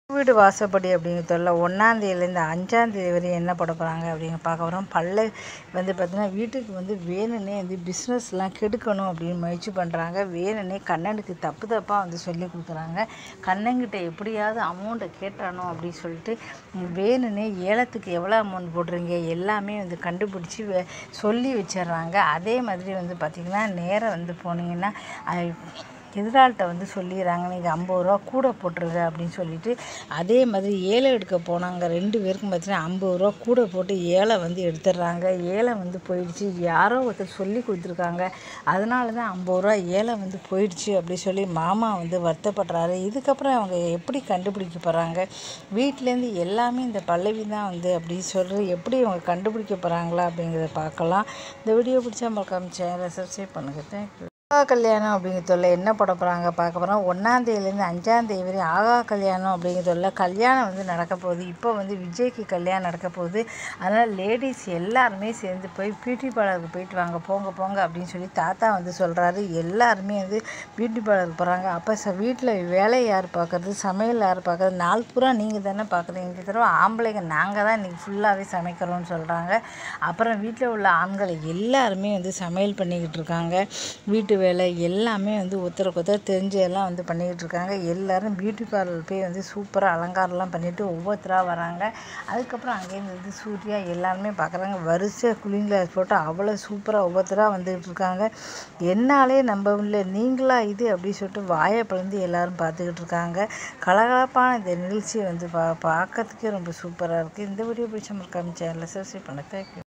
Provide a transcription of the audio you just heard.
வீடு வாசப்படி அப்படிங்கிறதுல ஒன்றாந்தேதியிலேருந்து அஞ்சாந்தேதி வரையும் என்ன போட போகிறாங்க அப்படிங்க பார்க்க போகிறோம் பல்ல வந்து பார்த்திங்கன்னா வீட்டுக்கு வந்து வேணும்னே வந்து பிஸ்னஸ்லாம் கெடுக்கணும் அப்படின்னு முயற்சி பண்ணுறாங்க வேணும்னே கண்ணனுக்கு தப்பு தப்பாக வந்து சொல்லி கொடுக்குறாங்க கண்ணன்கிட்ட எப்படியாவது அமௌண்ட்டை கேட்டானோ அப்படின்னு சொல்லிட்டு வேணும்னே ஏலத்துக்கு எவ்வளோ அமௌண்ட் போடுறீங்க எல்லாமே வந்து கண்டுபிடிச்சி வே சொல்லி வச்சிடுறாங்க அதே மாதிரி வந்து பார்த்திங்கன்னா நேராக வந்து போனீங்கன்னா அஹ், எதிராள்கிட்ட வந்து சொல்லிடுறாங்க நீங்கள் ஐம்பது ரூபா கூட போட்டுருங்க அப்படின்னு சொல்லிட்டு அதே மாதிரி ஏலம் எடுக்க போனாங்க ரெண்டு பேருக்கும் பார்த்தீங்கன்னா ஐம்பது ரூபா கூட போட்டு ஏலம் வந்து எடுத்துடுறாங்க ஏலம் வந்து போயிடுச்சு யாரோ ஒருத்தர் சொல்லி கொடுத்துருக்காங்க அதனால தான் ஐம்பது ரூபா ஏலம் வந்து போயிடுச்சு அப்படி சொல்லி மாமா வந்து வருத்தப்படுறாரு இதுக்கப்புறம் அவங்க எப்படி கண்டுபிடிக்க போகிறாங்க வீட்டிலேருந்து எல்லாமே இந்த பல்லவி தான் வந்து அப்படி சொல்லி எப்படி அவங்க கண்டுபிடிக்க போகிறாங்களா அப்படிங்கிறத பார்க்கலாம் இந்த வீடியோ பிடிச்சா மறக்காம சேனலை சப்ஸ்கிரைப் பண்ணுங்கள் தேங்க்யூ ஆகா கல்யாணம் அப்படிங்கிறதுல என்ன போட போகிறாங்க பார்க்க போகிறோம் ஒன்றாந்தேதியிலேருந்து அஞ்சாந்தேதி வரை ஆகா கல்யாணம் அப்படிங்கிறதுல கல்யாணம் வந்து நடக்க போகுது இப்போ வந்து விஜய்க்கு கல்யாணம் நடக்க போகுது அதனால் லேடிஸ் எல்லாருமே சேர்ந்து போய் பியூட்டி பார்லருக்கு போயிட்டு வாங்க போங்க போங்க அப்படின்னு சொல்லி தாத்தா வந்து சொல்கிறாரு எல்லாருமே வந்து பியூட்டி பார்லருக்கு போகிறாங்க அப்போ ச வீட்டில் வேலை யார் பார்க்குறது சமையல் யார் பார்க்குறது நாள் பூரா நீங்கள் தானே பார்க்குறீங்க இந்த தடவை ஆம்பளைங்க நாங்கள் தான் இன்றைக்கி ஃபுல்லாகவே சமைக்கிறோம்னு சொல்கிறாங்க அப்புறம் வீட்டில் உள்ள ஆண்கள் எல்லாருமே வந்து சமையல் பண்ணிக்கிட்டு இருக்காங்க வீட்டு வேலை எல்லாமே வந்து ஒருத்தருக்கு ஒருத்தர் தெரிஞ்சதெல்லாம் வந்து பண்ணிக்கிட்டு இருக்காங்க எல்லாரும் பியூட்டி பார்லர் போய் வந்து சூப்பராக அலங்காரம்லாம் பண்ணிவிட்டு ஒவ்வொருத்தராக வராங்க அதுக்கப்புறம் அங்கேருந்து வந்து சூர்யா எல்லாருமே பார்க்குறாங்க வரிசை குளிங் கிளாஸ் போட்டு அவ்வளோ சூப்பராக ஒவ்வொருத்தராக வந்துகிட்டு இருக்காங்க என்னாலே நம்ப முடியல நீங்களா இது அப்படின்னு சொல்லிட்டு வாயை பிளந்து எல்லாரும் பார்த்துக்கிட்டு இருக்காங்க கலகலப்பான இந்த நிகழ்ச்சி வந்து பா பார்க்கறதுக்கே ரொம்ப சூப்பராக இருக்குது இந்த வீடியோ பிடிச்ச மறக்காம சேனலை சப்ஸ்கிரைப் பண்ண தேங்க்யூ